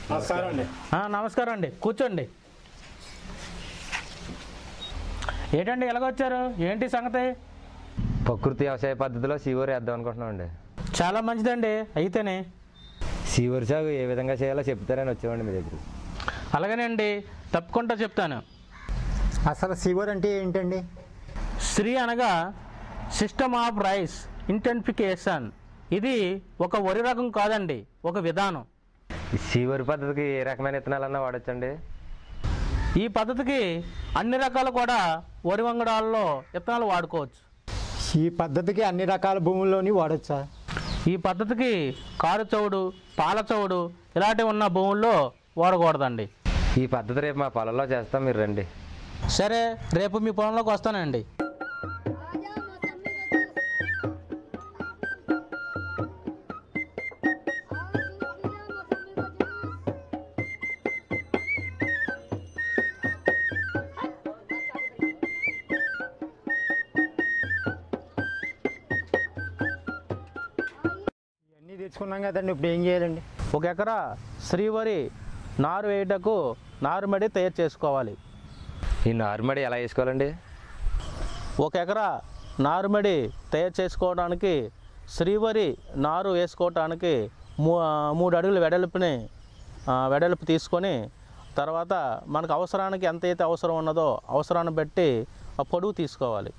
నమస్కారం అండి ఆ, నమస్కారం అండి కూర్చోండి ఏంటండి ఎలాగొచ్చారు ఏంటి సంగతి ప్రకృతి వ్యవసాయ పద్ధతిలో సీవర్ వేద్దాం అనుకుంటున్నాం అండి చాలా మంచిదండి అయితేనే సీవర్ సాగు ఏ విధంగా చేయాలో చెప్తారని వచ్చామండి మీ దగ్గర అలాగేనండి తప్పకుండా చెప్తాను అసలు సివర్ అంటే ఏంటండి శ్రీ అనగా సిస్టమ్ ఆఫ్ రైస్ ఇంటెన్ఫికేషన్ ఇది ఒక వరి రకం కాదండి ఒక విధానం ఈ సీవర్ పద్ధతికి ఏ రకమైన విత్తనాలన్నా వాడచ్చండి ఈ పద్ధతికి అన్ని రకాలు కూడా వరి వంగడాల్లో విత్తనాలు వాడుకోవచ్చు ఈ పద్ధతికి అన్ని రకాల భూముల్లోని వాడచ్చా ఈ పద్ధతికి కారు చౌడు పాల చౌడు ఇలాంటివి ఉన్న భూముల్లో వాడకూడదండి ఈ పద్ధతి రేపు మా పొలంలో చేస్తాం మీరు రండి సరే రేపు మీ పొలంలోకి వస్తానండి ఇవన్నీ తెచ్చుకున్నాం కదండి ఇప్పుడు ఏం చేయాలండి ఒక ఎకరా శ్రీవరి నారు వేయుటకు నారుమడి తయారు చేసుకోవాలి ఈ నారుమడి ఎలా వేసుకోవాలండి ఒక ఎకరా నారుమడి తయారు చేసుకోవడానికి శ్రీవరి నారు వేసుకోవటానికి మూ మూడు అడుగుల వెడల్పుని ఆ, వెడల్పు తీసుకొని తర్వాత మనకు అవసరానికి ఎంత అయితే అవసరం ఉన్నదో అవసరాన్ని బట్టి ఆ పొడుగు తీసుకోవాలి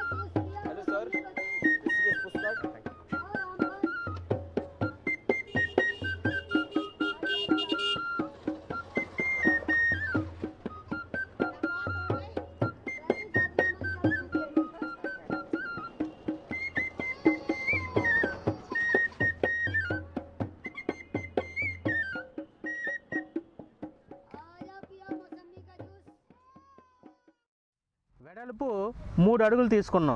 వెడల్పు మూడు అడుగులు తీసుకున్నాం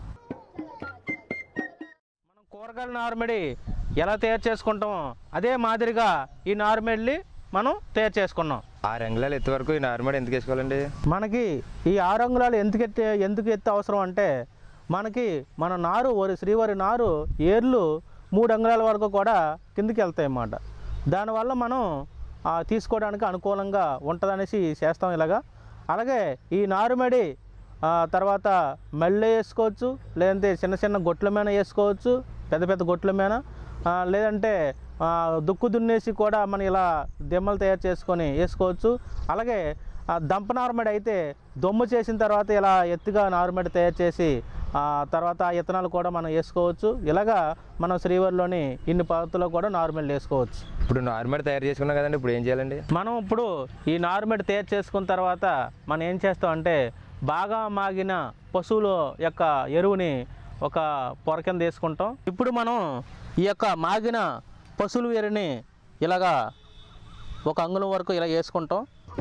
మనం కూరగాయల నారుమడి ఎలా తయారు చేసుకుంటామో అదే మాదిరిగా ఈ నారుమడిని మనం తయారు చేసుకున్నాం ఆరు అంగుళాలు ఎత్తు వరకు ఈ నారుమడి ఎందుకు వేసుకోవాలండి మనకి ఈ ఆరు అంగుళాలు ఎందుకు ఎత్తే ఎందుకు ఎత్తే అవసరం అంటే మనకి మన నారు వరి శ్రీవారి నారు ఏర్లు మూడు అంగుళాల వరకు కూడా కిందికి వెళ్తాయి అన్నమాట దానివల్ల మనం ఆ, తీసుకోవడానికి అనుకూలంగా ఉంటుందనేసి చేస్తాం ఇలాగా అలాగే ఈ నారుమడి ఆ, తర్వాత మెళ్ళ వేసుకోవచ్చు లేదంటే చిన్న చిన్న గొట్ల మీద వేసుకోవచ్చు పెద్ద పెద్ద గొట్ల మీద ఆ, లేదంటే ఆ, దుక్కు దున్నేసి కూడా మనం ఇలా దిమ్మలు తయారు చేసుకొని వేసుకోవచ్చు అలాగే ఆ, దంప నారుమడి అయితే దొమ్ము చేసిన తర్వాత ఇలా ఎత్తుగా నారుమడి తయారు చేసి ఆ తర్వాత ఆ ఇత్తనాలు కూడా మనం వేసుకోవచ్చు ఇలాగా మనం శ్రీవారిలోని ఇన్ని పద్ధతుల్లో కూడా నారుమడి వేసుకోవచ్చు ఇప్పుడు నారుమడి తయారు చేసుకున్నాం కదండి ఇప్పుడు ఏం చేయాలండి మనం ఇప్పుడు ఈ నారుమడి తయారు చేసుకున్న తర్వాత మనం ఏం చేస్తాం అంటే బాగా మాగిన పశువుల యొక్క ఎరువుని ఒక పొర కింద వేసుకుంటాం ఇప్పుడు మనం ఈ యొక్క మాగిన పశువుల ఎరువుని ఇలాగా ఒక అంగుళం వరకు ఇలా వేసుకుంటాం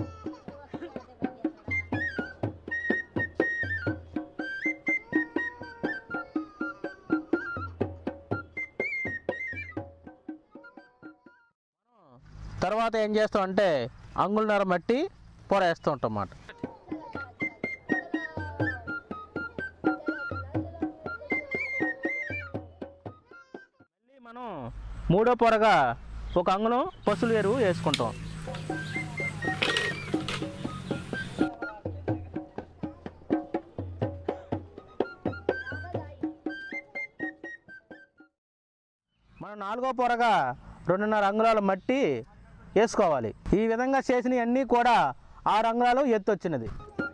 తర్వాత ఏం చేస్తాం అంటే అంగుళన్నర మట్టి పొర వేస్తూ ఉంటాం అన్నమాట మళ్ళీ మనం మూడో పొరగా ఒక అంగుళం పసులు ఎరువు వేసుకుంటాం మనం నాలుగో పొరగా రెండున్నర అంగుళాల మట్టి వేసుకోవాలి ఈ విధంగా చేసినవన్నీ కూడా ఆరు అంగుళాలు ఎత్తు వచ్చినది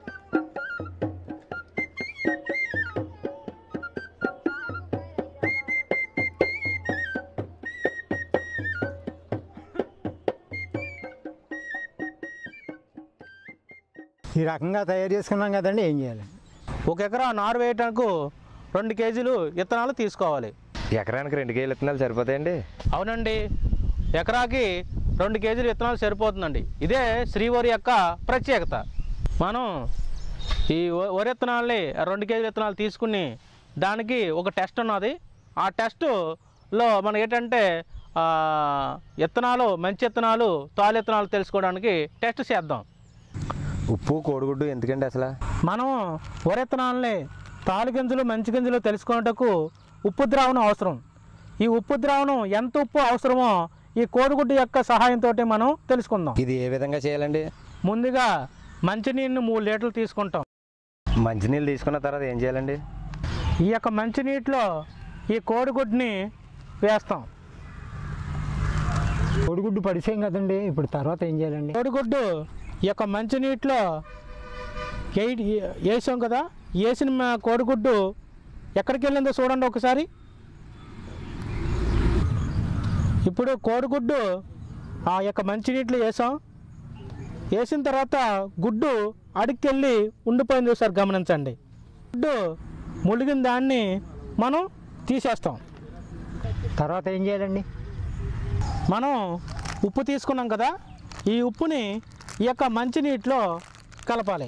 ఈ రకంగా తయారు చేసుకున్నాం కదండి ఏం చేయాలి ఒక ఎకరా నారు వేయటానికి రెండు కేజీలు విత్తనాలు తీసుకోవాలి ఎకరానికి రెండు కేజీలు విత్తనాలు సరిపోతాయండి అవునండి ఎకరాకి రెండు కేజీలు విత్తనాలు సరిపోతుందండి ఇదే శ్రీవరి యొక్క ప్రత్యేకత మనం ఈ వ- వరి విత్తనాలని రెండు కేజీల విత్తనాలు తీసుకుని దానికి ఒక టెస్ట్ ఉన్నది ఆ టెస్టులో మనం ఏంటంటే ఆ, విత్తనాలు మంచి విత్తనాలు తాలు విత్తనాలు తెలుసుకోవడానికి టెస్ట్ చేద్దాం ఉప్పు కోడిగుడ్డు ఎందుకండి అసలు మనం వరి విత్తనాలని తాలు గింజలు మంచి గింజలు తెలుసుకున్నటకు ఉప్పు ద్రావణం అవసరం ఈ ఉప్పు ద్రావణం ఎంత ఉప్పు అవసరమో ఈ కోడిగుడ్డు యొక్క సహాయంతో మనం తెలుసుకుందాం ఇది ఏ విధంగా చేయాలండి ముందుగా మంచినీళ్ళని మూడు లీటర్లు తీసుకుంటాం మంచినీళ్ళు తీసుకున్న తర్వాత ఏం చేయాలండి ఈ యొక్క మంచినీటిలో ఈ కోడిగుడ్డుని వేస్తాం కోడిగుడ్డు పడిసాం కదండి ఇప్పుడు తర్వాత ఏం చేయాలండి కోడిగుడ్డు ఈ యొక్క మంచినీటిలో ఎయి వేసాం కదా వేసిన మ- కోడిగుడ్డు ఎక్కడికి వెళ్ళిందో చూడండి ఒకసారి ఇప్పుడు కోడిగుడ్డు ఆ యొక్క మంచినీటిలో వేసాం వేసిన తర్వాత గుడ్డు అడికెళ్ళి ఉండిపోయింది ఒకసారి గమనించండి గుడ్డు ములిగిన దాన్ని మనం తీసేస్తాం తర్వాత ఏం చేయాలండి మనం ఉప్పు తీసుకున్నాం కదా ఈ ఉప్పుని ఈ యొక్క మంచినీటిలో కలపాలి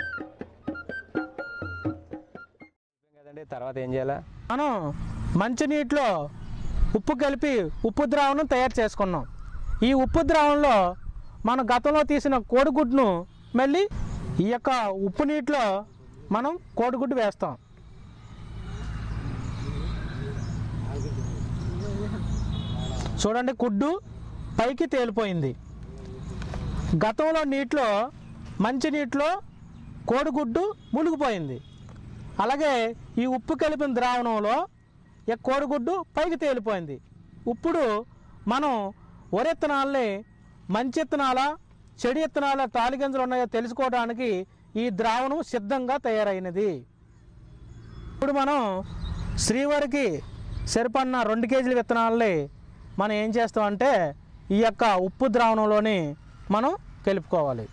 కదండి తర్వాత ఏం చేయాలా మనం మంచినీటిలో ఉప్పు కలిపి ఉప్పు ద్రావణం తయారు చేసుకున్నాం ఈ ఉప్పు ద్రావణంలో మనం గతంలో తీసిన కోడిగుడ్డును మళ్ళీ ఈ యొక్క ఉప్పు నీటిలో మనం కోడిగుడ్డు వేస్తాం చూడండి గుడ్డు పైకి తేలిపోయింది గతంలో నీటిలో మంచి నీటిలో కోడిగుడ్డు మునిగిపోయింది అలాగే ఈ ఉప్పు కలిపిన ద్రావణంలో ఈ కోడిగుడ్డు పైకి తేలిపోయింది ఇప్పుడు మనం వరెత్తనాలని మంచి ఇత్తనాల చెడు ఇత్తనాల తాలిగింజలు ఉన్నాయో తెలుసుకోవడానికి ఈ ద్రావణం సిద్ధంగా తయారైనది ఇప్పుడు మనం శ్రీవారికి సరిపడిన రెండు కేజీల విత్తనాలని మనం ఏం చేస్తామంటే ఈ యొక్క ఉప్పు ద్రావణంలోని మనం కలుపుకోవాలి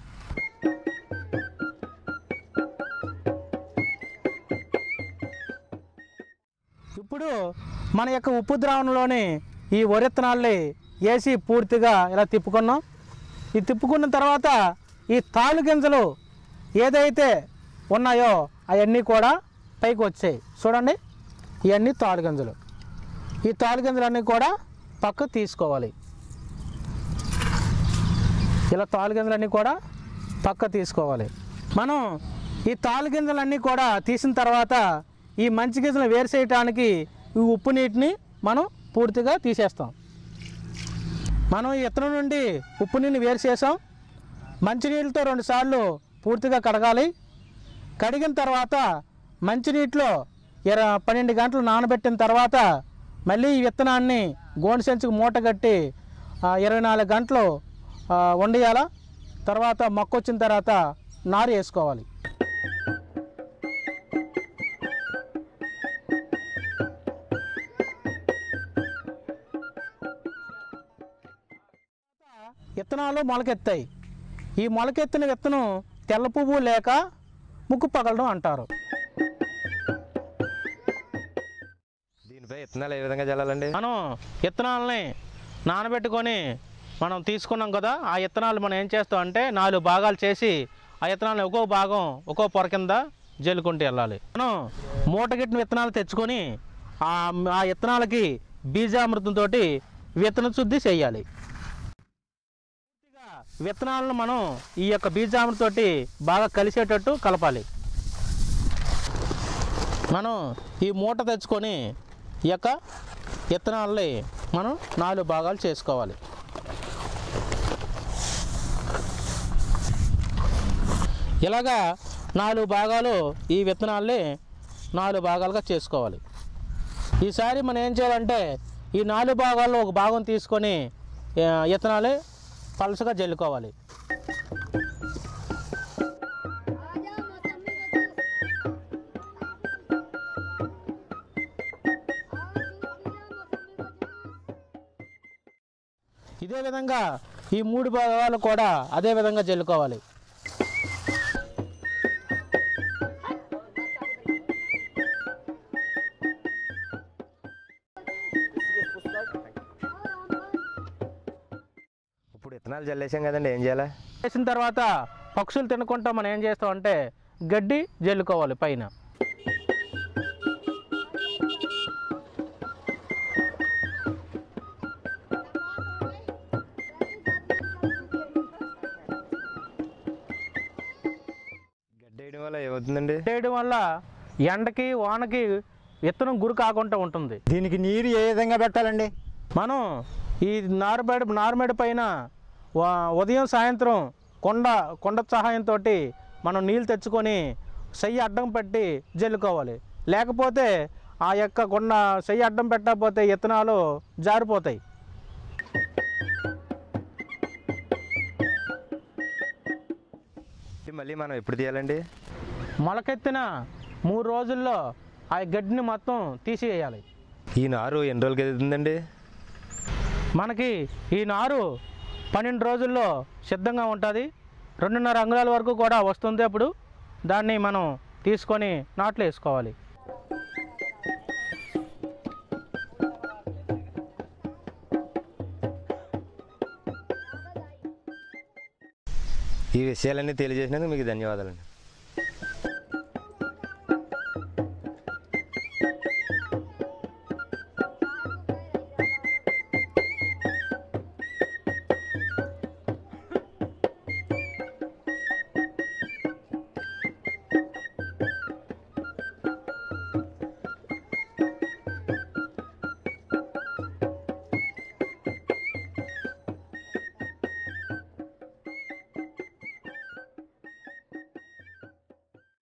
ఇప్పుడు మన యొక్క ఉప్పు ద్రావణంలోని ఈ వరిత్తనాల్ని వేసి పూర్తిగా ఇలా తిప్పుకున్నాం ఈ తిప్పుకున్న తర్వాత ఈ తాలు గింజలు ఏదైతే ఉన్నాయో అవన్నీ కూడా పైకి వచ్చాయి చూడండి ఇవన్నీ తాలు గింజలు ఈ తాలు గింజలన్నీ కూడా పక్కకు తీసుకోవాలి ఇలా తాలు గింజలన్నీ కూడా పక్క తీసుకోవాలి మనం ఈ తాలు గింజలన్నీ కూడా తీసిన తర్వాత ఈ మంచి గింజలు వేరు చేయడానికి ఈ ఉప్పు నీటిని మనం పూర్తిగా తీసేస్తాం మనం ఈ ఇత్తనం నుండి ఉప్పు నీటిని వేరు చేసాం మంచినీళ్ళతో రెండుసార్లు పూర్తిగా కడగాలి కడిగిన తర్వాత మంచినీటిలో ఇర పన్నెండు గంటలు నానబెట్టిన తర్వాత మళ్ళీ ఈ విత్తనాన్ని గోను సంచుకు మూట కట్టి ఆ, ఇరవై నాలుగు గంటలు ఆ, వండేయాల తర్వాత మొక్క వచ్చిన తర్వాత నారు వేసుకోవాలి విత్తనాలు మొలకెత్తాయి ఈ మొలకెత్తిన విత్తనం తెల్ల పువ్వు లేక ముక్కు పగలడం అంటారు దీనిపై విత్తనాలు ఏ విధంగా చల్లాలండి మనం విత్తనాలని నానబెట్టుకొని మనం తీసుకున్నాం కదా ఆ విత్తనాలు మనం ఏం చేస్తాం అంటే నాలుగు భాగాలు చేసి ఆ విత్తనాలను ఒక్కో భాగం ఒక్కో పొర కింద జల్లుకుంటూ వెళ్ళాలి మనం మూటగిట్టిన విత్తనాలు తెచ్చుకొని ఆ ఆ విత్తనాలకి బీజామృతంతో విత్తన శుద్ధి చేయాలి పూర్తిగా విత్తనాలను మనం ఈ యొక్క బీజామృతతోటి బాగా కలిసేటట్టు కలపాలి మనం ఈ మూట తెచ్చుకొని ఈ యొక్క విత్తనాలని మనం నాలుగు భాగాలు చేసుకోవాలి ఇలాగా నాలుగు భాగాలు ఈ విత్తనాల్ని నాలుగు భాగాలుగా చేసుకోవాలి ఈసారి మనం ఏం చేయాలంటే ఈ నాలుగు భాగాల్లో ఒక భాగం తీసుకొని ఆ, విత్తనాలు పలుసగా జల్లుకోవాలి ఇదే విధంగా ఈ మూడు భాగాలు కూడా అదే విధంగా జల్లుకోవాలి ఇప్పుడు విత్తనాలు చల్లేసాం కదండి ఏం చేయాలా చేసిన తర్వాత పక్షులు తినకుండా మనం ఏం చేస్తామంటే గడ్డి జల్లుకోవాలి పైన గడ్డి వేయడం వల్ల ఏమవుతుందండి చేయడం వల్ల ఎండకి వానకి విత్తనం గురి కాకుండా ఉంటుంది దీనికి నీరు ఏ విధంగా పెట్టాలండి మనం ఈ నారుమేడ నారుమేడ పైన వా- ఉదయం సాయంత్రం కొండ కొండ సహాయంతో మనం నీళ్ళు తెచ్చుకొని చెయ్యి అడ్డం పెట్టి జల్లుకోవాలి లేకపోతే ఆ యొక్క కొండ చెయ్యి అడ్డం పెట్టకపోతే ఇత్తనాలు జారిపోతాయి ఇది మళ్ళీ మనం ఎప్పుడు తీయాలండి మొలకెత్తిన మూడు రోజుల్లో ఆ గడ్డిని మొత్తం తీసివేయాలి ఈ నారు ఎన్ని రోజులకి ఎదుగుతుందండి మనకి ఈ నారు పన్నెండు రోజుల్లో సిద్ధంగా ఉంటుంది రెండున్నర అంగుళాల వరకు కూడా వస్తుంది అప్పుడు దాన్ని మనం తీసుకొని నాట్లు వేసుకోవాలి ఈ విషయాలన్నీ తెలియజేసినందుకు మీకు ధన్యవాదాలండి